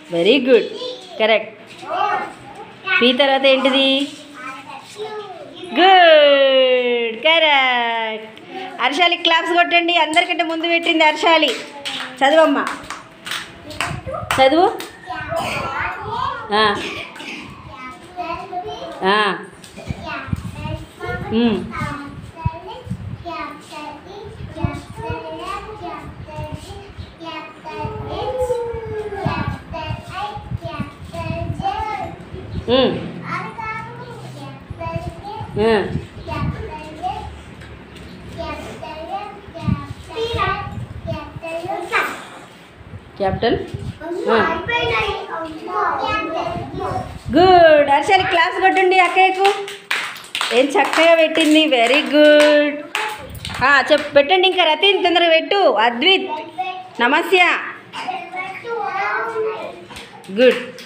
Very good correct P తర్వాత ఏంటిది good correct Harshali claps కొట్టండి అందరికంటే ముందు పెట్టింది హర్షాలి చదువమ్మా చదువు ఆ, ఆ, ఉమ్. ఉమ్, ఆ. క్యాపిటల్ గుడ్ హర్షాలి క్లాస్ కొట్టండి అక్కయ్యకు ఏం చక్కగా పెట్టింది వెరీ గుడ్ చెప్ పెట్టండి ఇంకా రతీన్ తొందరగా పెట్టు అద్విత్ నమస్య గుడ్